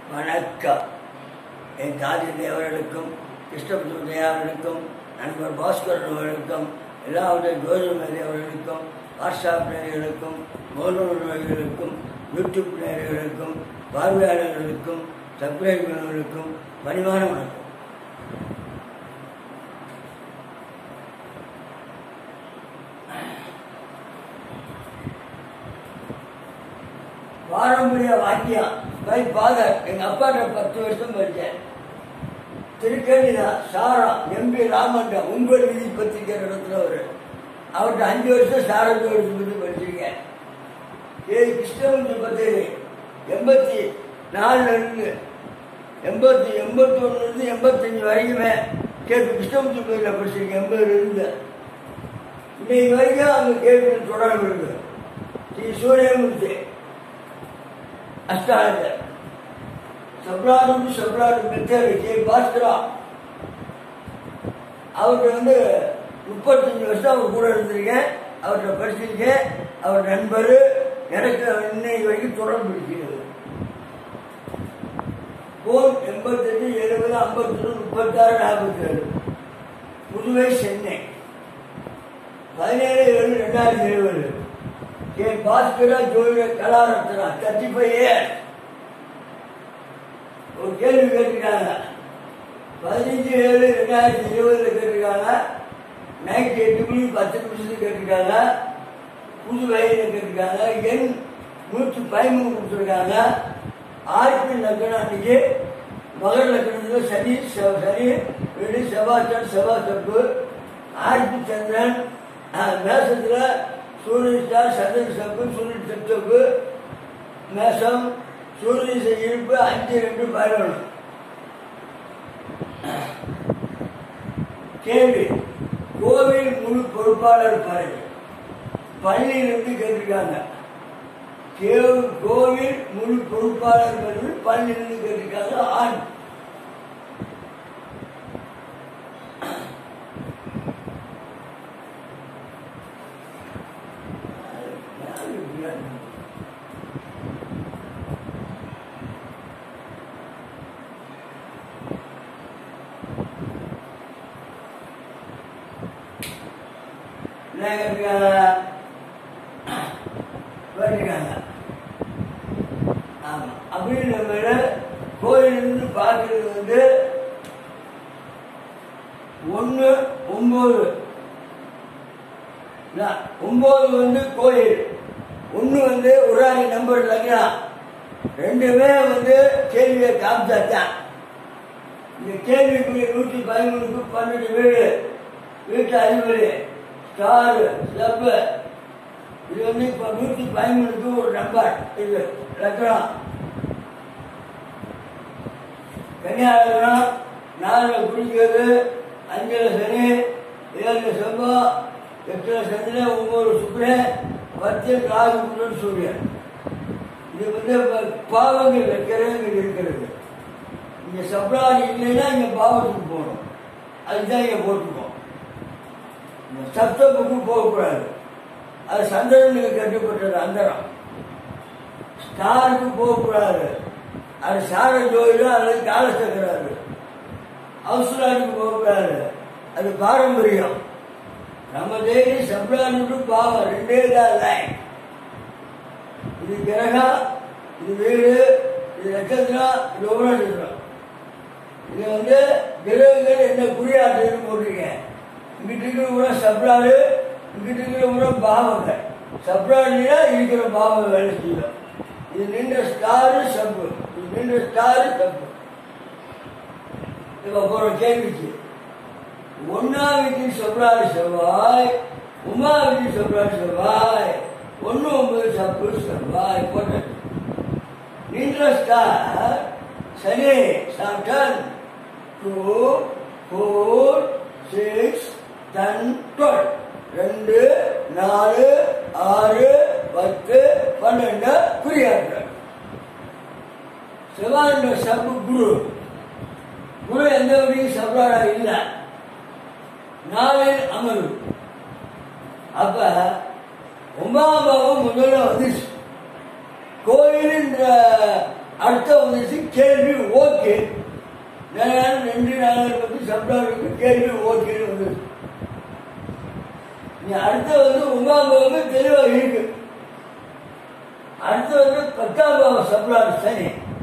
வணக்கம் என் தாதி தேவர்களுக்கும் கிருஷ்ணபுத்திரே அவர்களுக்கும் நண்பர் பாஸ்கர் அவர்களுக்கும் எல்லாவுடைய ஜோதிமதி அவர்களுக்கும் வாட்ஸ்அப் நேயர்களுக்கும் மோனூர் நேயர்களுக்கும் யூடியூப் நேயர்களுக்கும் பார்வையாளர்களுக்கும் சப்ஸ்கிரைபர்களுக்கும் பணிவான வணக்கம் பாரம்பரிய வாக்கியம் பை ஃபாதர் எங்க அப்பாட்ட பத்து வருஷம் படித்தேன் திருக்கணிதா சாரம் எம்பி ராமண்டம் உங்கள் விதி பத்திரிக்கிற இடத்துல ஒரு அவர்கிட்ட அஞ்சு வருஷம் சாரத்தோடு பற்றி படிச்சிருக்கேன் ஏ கிருஷ்ணமூர்த்தி பத்திரி எண்பத்தி நாலுல இருந்து எண்பத்தி எண்பத்தி ஒண்ணுல இருந்து எண்பத்தஞ்சு வரைக்குமே கேபி கிருஷ்ணமூர்த்தி பத்திரியில் படிச்சிருக்கேன் எண்பதுல இருந்து இன்னைக்கு வரைக்கும் அங்கே கேபி தொடர்பு இருக்கு ஸ்ரீ சூரியமூர்த்தி அஷ்டானந்தர் சப்ராடு சப்ராடு மெத்தேடு கே பாஸ்கரா அவர்கிட்ட வந்து முப்பத்தஞ்சு வருஷம் அவர் கூட இருந்திருக்கேன் அவர்கிட்ட படிச்சிருக்கேன் அவர் நண்பர் எனக்கு இன்னைக்கு வரைக்கும் தொடர்பு இருக்கிறது போன் எண்பத்தெட்டு எழுபது ஐம்பத்தொன்று முப்பத்தாறு நாற்பத்தி ஏழு புதுவை சென்னை பதினேழு ஏழு ரெண்டாயிரத்தி எழுபது கே பாஸ்கரா ஜோதிட கலாரத்னா தேர்ட்டி ஃபைவ் இயர்ஸ் ஒரு கேள்வி கேட்டிருக்காங்க பதினஞ்சு ஏழு ரெண்டாயிரத்தி இருபதுல கேட்டிருக்காங்க நைட் எட்டு மணி பத்து நிமிஷத்துக்கு கேட்டிருக்காங்க புது வயதில் கேட்டிருக்காங்க எண் நூற்றி பதிமூணு கொடுத்துருக்காங்க ஆயிரத்தி லக்கணம் அன்னைக்கு மகர் லக்கணத்தில் சனி செவ்- சனி வீடு செவ்வாய்ச்சன் செவ்வாய் தப்பு ஆயிரத்தி சந்திரன் ஆஹ், மேசத்துல சூரியன் ஸ்டார் சந்திரன் சப்பு சூரியன் சப்தப்பு மேசம் சூரியன் இருப்பு அஞ்சு ரெண்டு பதினொன்று கேள்வி கோவில் முழு பொறுப்பாளர் பதவி பள்ளியிலிருந்து கேட்டிருக்காங்க கேவ்- கோவில் முழு பொறுப்பாளர் பதவி பள்ளியிலிருந்து கேட்டிருக்காங்க ஆண் என்ன கேட்டிருக்காங்க கேட்டிருக்காங்க ஆமா அப்படின்னு மேல கோயிலிருந்து பார்க்கறது வந்து ஒன்று ஒன்பது நான் ஒன்பது வந்து கோயில் ஒன்று வந்து உராணி நம்பர் லக்னம் ரெண்டுமே வந்து கேள்வியை காமிச்சாத்தான் இந்த கேள்விக்குரிய நூற்றி பதிமூணுக்கு பன்னெண்டு வீடு வீட்டு அதிபதி ஸ்டாரு ஸ்லப்பு இது வந்து இப்போ நூற்றி பதிமூணுக்கு ஒரு நம்பர் இது லக்னம் கன்னியாகுமரம் நாலில் குடிக்கிறது அஞ்சில் சனி ஏழில் செவ்வாய் எட்டில் சந்திரன் ஒவ்வொரு சுக்கிரன் பத்தில் ராகு புதன் சூரியன் இது வந்து ப- பாவங்கள் வைக்கிறது இங்க இருக்கிறது இங்க சப்ராணி இல்லைன்னா இங்க பாவத்துக்கு போகணும் அதுதான் இங்க போட்டுக்கோம் இந்த சப்தப்புக்கு போகக்கூடாது அது சந்திரனுக்கு கட்டுப்பட்டது அந்தரம் ஸ்டாருக்கு போகக்கூடாது அது சார ஜோதிடம் அல்லது காலச்சக்கராது அவசராருக்கு போகக்கூடாது அது பாரம்பரியம் நம்ம தேடி சப்ரானுக்கு பாவம் ரெண்டே தான் லைன் இது கிரகம் இது வீடு இது நட்சத்திரம் இது உபநட்சத்திரம் இது வந்து கிரகங்கள் என்ன குறியாற்றுன்னு போட்டிருக்கேன் இங்கிட்டு இருக்கிற கூட சப்ராடு இங்கிட்டு இருக்கிற கூட பாவங்கள் சப்ராடினா இருக்கிற பாவம் வேலை செய்யும் இது நின்ற ஸ்டாரு சப்பு இது நின்ற ஸ்டாரு சப்பு இப்போ போகிற கேள்விக்கு ஒன்னா வீட்டில் சப்ராடு செவ்வாய் உமா வீட்டில் சப்ராடு செவ்வாய் ஒன்று ஒன்பது சப்பு செவ்வாய் போட்டது நின்ற ஸ்டார் சனி சாப்டன் two four six ten twelve ரெண்டு நாலு ஆறு பத்து பன்னெண்டு குறியாற்று செவ்வாய் சப்பு குரு குரு எந்த வரையும் சப்ராடா இல்லை நாளில் அமரும் அப்ப ஒன்பதாம் பாவம் முதல்ல வந்துச்சு கோயில்ன்ற அர்த்தம் வந்துச்சு கேள்வி ஓகே நேரம் ரெண்டு நாள் பற்றி சப்ளாருக்கு கேள்வி ஓகேன்னு வந்துச்சு நீ அடுத்த வந்து ஒன்பதாம் பாவம் தெளிவா இருக்கு அடுத்து வந்து பத்தாம் பாவம் சப்ளார் சனி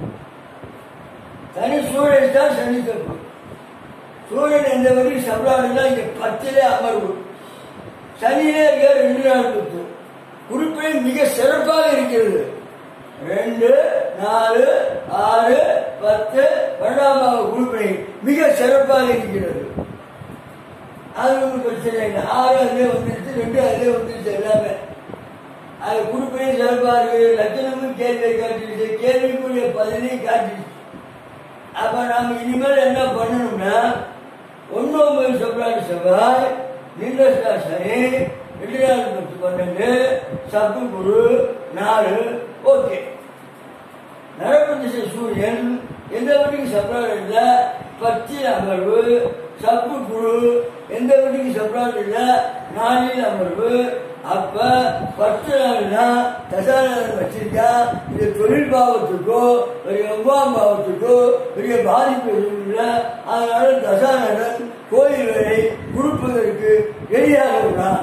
சனி சூரியன் தான் சனி தப்பு சூரியன் எந்த வழி சப்ளார் தான் இங்க பத்திலே அமர்வு சனியிலே இருக்க ரெண்டு நாள் பத்து குறிப்பிட மிக சிறப்பாக இருக்கிறது ரெண்டு நாலு ஆறு பத்து பன்னெண்டாம் பாவ குறிப்பிடை மிக சிறப்பாக இருக்கிறது அது ஒன்றும் பிரச்சனை இல்லை ஆறு அதிலே வந்துருச்சு ரெண்டு அதிலே வந்துருச்சு எல்லாமே அது குறிப்பையும் சிறப்பாக இருக்குது லட்சணமும் கேள்வியை காட்டிடுச்சு கேள்விக்குரிய பதிலையும் காட்டிடுச்சு அப்ப நாம இனிமேல் என்ன பண்ணணும்னா ஒன்று ஒன்பது செவ்வாய் செவ்வாய் நின்றா சனி ரெண்டு நாள் பத்து பன்னெண்டு சப்பு குரு நாலு ஓகே நரபதிச சூரியன் எந்த வட்டிக்கு சப்ளார் இல்லை பத்தில் அமர்வு சப்பு குரு எந்த வட்டிக்கு சப்ளார் இல்லை நாலில் அமர்வு அப்ப பத்து நாள்னா தசாநாதன் வச்சிருக்கா இது தொழில் பாவத்துக்கோ பெரிய ஒன்பதாம் பாவத்துக்கோ பெரிய பாதிப்பு எதுவும் இல்லை அதனால தசாநாதன் கோயில் வேலை கொடுப்பதற்கு எளிதாக உள்ளான்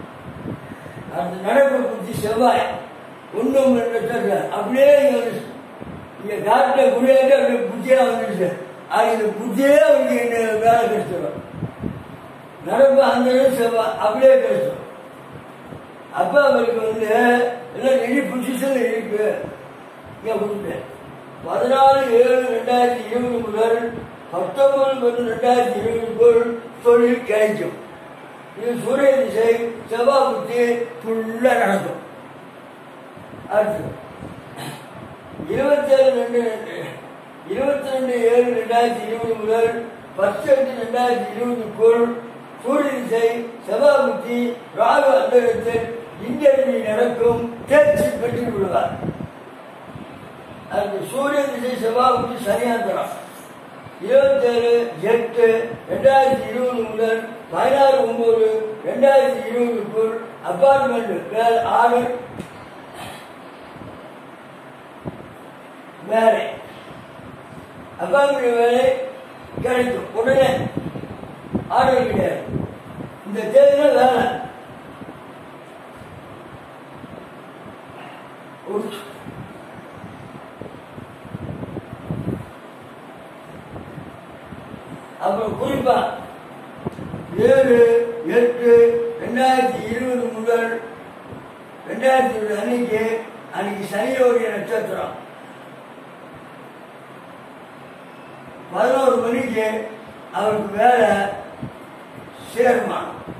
அந்த நடப்பு புத்தி செவ்வாய் ஒன்றும் ரெண்டு அப்படியே இங்க வந்து இங்க காட்டில குடியாட்டு அப்படியே புத்தியா வந்துருச்சு அது இந்த புத்தியே அவனுக்கு என்ன வேலை கிடைச்சிடும் நடப்பு அந்த இடம் செவ்வாய் அப்படியே கிடைச்சிடும் அப்ப அவருக்கு வந்து எல்லாம் நிதி பொசிஷன்ல இருக்கு இங்க கொடுத்தேன் பதினாலு ஏழு ரெண்டாயிரத்தி இருபது முதல் பத்தொன்பது பத்து ரெண்டாயிரத்தி இருபதுக்குள் தொழில் கிடைக்கும் இது சூரிய திசை செவ்வாய் புத்தி ஃபுல்லா நடக்கும் அடுத்து இருபத்தேழு ரெண்டு ரெண்டு இருபத்தி ரெண்டு ஏழு ரெண்டாயிரத்தி இருபது முதல் பத்து எட்டு ரெண்டாயிரத்தி இருபதுக்குள் சூரிய திசை செவ்வாய் புத்தி ராகு அந்தரத்தில் இந்தியர்களை நடக்கும் தேர்ச்சி பெற்று விடுவார் அந்த சூரிய திசை செவ்வாய் புத்தி சரியாந்திரம் இருபத்தேழு எட்டு ரெண்டாயிரத்தி இருபது முதல் பதினாறு ஒன்பது ரெண்டாயிரத்தி இருபதுக்குள் அப்பார்ட்மெண்ட் வேலை ஆர்டர் வேலை அப்பார்ட்மெண்ட் வேலை கிடைக்கும் உடனே ஆர்டர் கிடையாது இந்த தேதியில வேலை ஒரு அப்புறம் குறிப்பா ஏழு எட்டு ரெண்டாயிரத்தி இருபது முதல் ரெண்டாயிரத்தி இருபது அன்னைக்கு அன்னைக்கு சனியோடைய நட்சத்திரம் பதினோரு மணிக்கு அவருக்கு வேலை சேருமா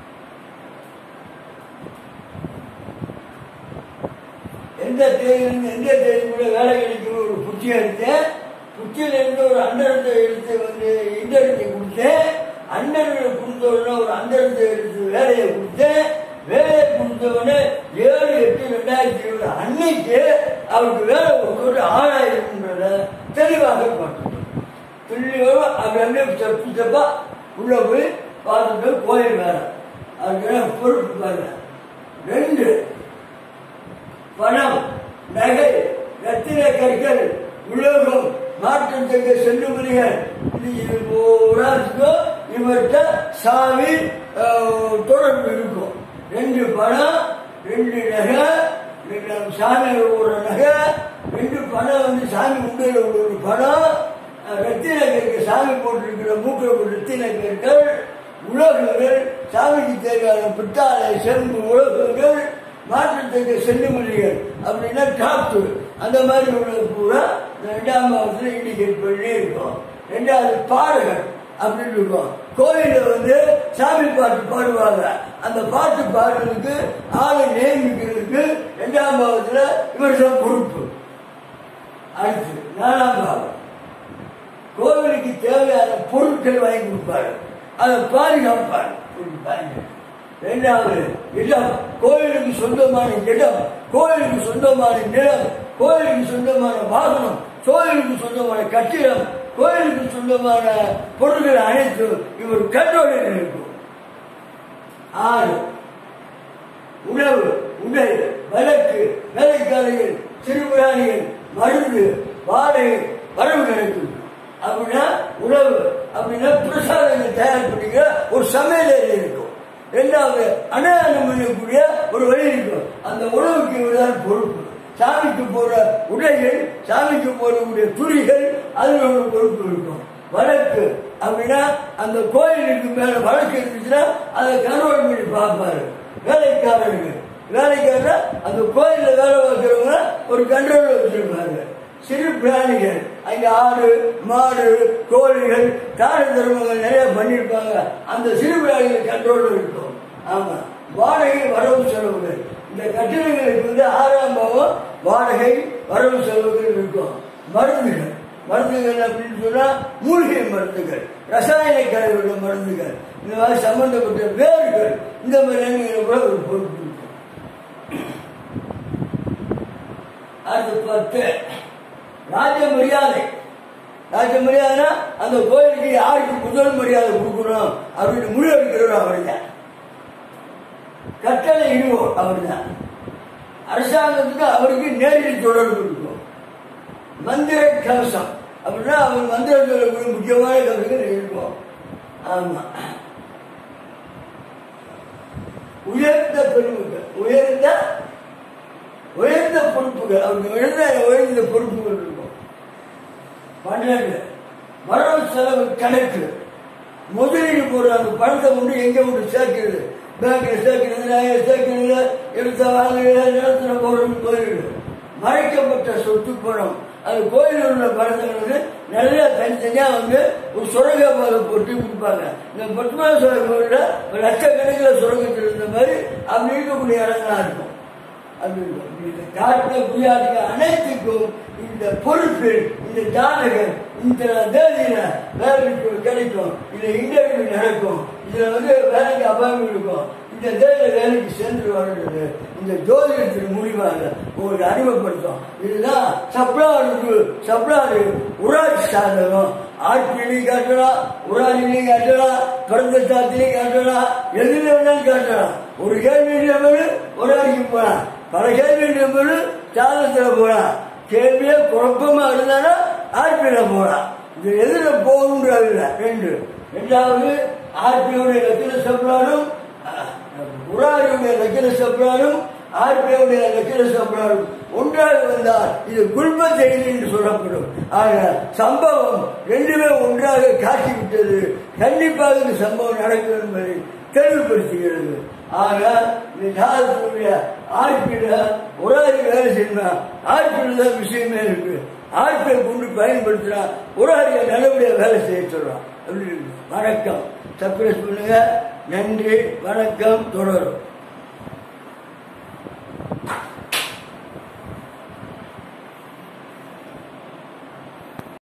எந்த தேதியிலிருந்து எந்த தேதி கூட வேலை கிடைக்கும் ஒரு புத்தியை எடுத்தேன் புத்தியில இருந்து ஒரு அண்டரத்தை எடுத்து வந்து இண்டரத்தை கொடுத்தேன் அண்டர்களை கொடுத்த உடனே ஒரு அந்தரத்தை எடுத்து வேலையை கொடுத்தேன் வேலையை கொடுத்த உடனே ஏழு எட்டு ரெண்டாயிரத்தி இருபது அன்னைக்கு அவருக்கு வேலை ஒரு கோடி ஆறாயிரம்ன்றத தெளிவாக பார்த்தோம் துல்லியமாக அப்படி அப்படியே ஸ்டெப்பு ஸ்டெப்பா உள்ள போய் பார்த்துட்டு கோயில் வேலை அதுக்கு பொறுப்பு பாருங்க ரெண்டு பணம் நகை ரத்தின கற்கள் உலோகம் மாற்றத்தக்க செல்லுமணிகள் இது இது பூரா இருக்கும் இவர்கிட்ட சாமி அஹ், தொடர்பு இருக்கும் ரெண்டு பணம் ரெண்டு நகை ரெண்டு சாமி ஒரு நகை ரெண்டு பணம் வந்து சாமி உண்டையில் ஒரு பணம் அஹ், ரத்தின கற்கள் சாமி போட்டிருக்கிற மூக்கில் போட்டு ரத்தின கற்கள் உலோகங்கள் சாமிக்கு தேவையான பித்தாளை செம்பு உலோகங்கள் மாற்றத்தக்க செல்லுமொழிகள் அப்படின்னா டாப்டு அந்த மாதிரி உள்ளது பூரா இந்த ரெண்டாம் மாதத்துல இண்டிகேட் பண்ணி இருக்கும் ரெண்டாவது பாடகர் அப்படின்னு இருக்கும் கோயில்ல வந்து சாமி பாட்டு பாடுவாங்க அந்த பாட்டு பாடுறதுக்கு ஆளை நியமிக்கிறதுக்கு ரெண்டாம் பாவத்துல இவர் தான் பொறுப்பு அடுத்து நாலாம் பாவம் கோவிலுக்கு தேவையான பொருட்கள் வாங்கி கொடுப்பாரு அதை பாதுகாப்பார் பாருங்க ரெண்டாவது இடம் கோயிலுக்கு சொந்தமான இடம் கோயிலுக்கு சொந்தமான நிலம் கோயிலுக்கு சொந்தமான வாகனம் கோயிலுக்கு சொந்தமான கட்டிடம் கோயிலுக்கு சொந்தமான பொருட்கள் அனைத்தும் இவர் கண்ட்ரோலில் இருக்கும் ஆறு உணவு உடல் விளக்கு வேலைக்காரர்கள் சிறுபிராணிகள் மருந்து வாடகை சாமிக்கு இவர்தான் பொறுப்பு சாமிக்கு போற உடைகள் சாமிக்கு போடக்கூடிய துணிகள் அதுல ஒரு பொறுப்பு இருக்கும் வழக்கு அப்படின்னா அந்த கோயிலுக்கு மேல வழக்கு இருந்துச்சுன்னா அதை கண்ட்ரோல் பண்ணி பார்ப்பாரு வேலைக்காரருக்கு வேலைக்காரர் அந்த கோயில்ல வேலை பார்க்கிறவங்க ஒரு கண்ட்ரோல் வச்சிருப்பாங்க சிறு பிராணிகள் அங்க ஆடு மாடு கோழிகள் தான தர்மங்கள் நிறைய பண்ணியிருப்பாங்க அந்த சிறு பிராணிகள் கண்ட்ரோல் இருக்கும் ஆமா வாடகை வரவு செலவுகள் இந்த கட்டிடங்களுக்கு வந்து ஆறாம் பாவம் வாடகை வரவு செலவுகள் இருக்கும் மருந்துகள் மருந்துகள் அப்படின்னு சொன்னா மூலிகை மருந்துகள் ரசாயன கலவையுள்ள மருந்துகள் இந்த மாதிரி சம்பந்தப்பட்ட வேர்கள் இந்த மாதிரி கூட ஒரு பொறுப்பு இருக்கும் அடுத்து பத்து ராஜ மரியாதை ராஜ மரியாதைனா அந்த கோயிலுக்கு யாருக்கு முதல் மரியாதை கொடுக்கணும் அப்படின்னு முடிவு எடுக்கிறவர் அவர் தான் கட்டளை இடுவோர் அவர் தான் அரசாங்கத்துக்கு அவருக்கு நேரடி தொடர்பு இருக்கும் மந்திர கவசம் அப்படின்னா அவர் மந்திரம் சொல்லக்கூடிய முக்கியமான கவசங்கள் இருக்கும் ஆமா உயர்ந்த பெருமைகள் உயர்ந்த உயர்ந்த பொறுப்புகள் அவருக்கு உயர்ந்த உயர்ந்த பொறுப்புகள் இருக்கும் பன்னெண்டு வரவு செலவு கணக்கு முதலீடு போடுற அந்த பணத்தை கொண்டு எங்க கொண்டு சேர்க்கிறது பேங்க்ல சேர்க்கிறது நாயர் சேர்க்கிறது எடுத்த வாங்குறது நிலத்துல போறது போயிடுது மறைக்கப்பட்ட சொத்து பணம் அது கோயில் உள்ள பணத்துங்களுக்கு நிறைய தனித்தனியா வந்து ஒரு சுரங்க பாதை போட்டு கொடுப்பாங்க இந்த பத்மநாப கோயில லட்சக்கணக்கில் சுரங்கத்தில் இருந்த மாதிரி அப்படி இருக்கக்கூடிய இடங்களா இருக்கும் அது இந்த காட்டின குடியாட்டுக்கு அனைத்துக்கும் இந்த பொறுப்பு இந்த ஜாதகம் இந்த தேதியில வேலைக்கு கிடைக்கும் இந்த இன்டர்வியூ நடக்கும் இதுல வந்து வேலைக்கு அபாயம் இருக்கும் இந்த தேதியில வேலைக்கு சேர்ந்து வருகிறது இந்த ஜோதிடத்தின் முடிவாக உங்களுக்கு அறிமுகப்படுத்தும் இதுதான் சப்ளாருக்கு சப்ளாரு ஊராட்சி சாதகம் ஆட்சியிலையும் காட்டலாம் ஊராட்சியிலையும் காட்டலாம் பிறந்த சாத்திலையும் காட்டலாம் எதுல வேணாலும் காட்டலாம் ஒரு கேள்வி நம்பரு ஊராட்சிக்கு போலாம் பல கேள்வி நம்பரு சாதத்துல போலாம் கேள்வியே குழப்பமா இருந்தாலும் ஆர்பியில போலாம் இது எதுல போகணுன்றது இல்லை ரெண்டு ரெண்டாவது ஆர்பியுடைய லட்சண சப்ளாரும் உராரியுடைய லட்சண சப்ளாரும் ஆர்பியுடைய லட்சண சப்ளாரும் ஒன்றாக வந்தால் இது குல்ப செய்தி என்று சொல்லப்படும் ஆக சம்பவம் ரெண்டுமே ஒன்றாக காட்டிவிட்டது கண்டிப்பாக இந்த சம்பவம் நடக்கும் என்பதை தெளிவுபடுத்துகிறது ஆக இந்த ஜாதகத்துடைய ஆட்சியில உராதி வேலை செய்யணும் ஆட்சியில் தான் விஷயமே இருக்கு ஆட்சியை கொண்டு பயன்படுத்தினா உராதிய நல்லபடியாக வேலை செய்ய சொல்றான் அப்படின்னு இருக்கு. வணக்கம் சப்ரைஸ் பண்ணுங்க நன்றி வணக்கம் தொடரும்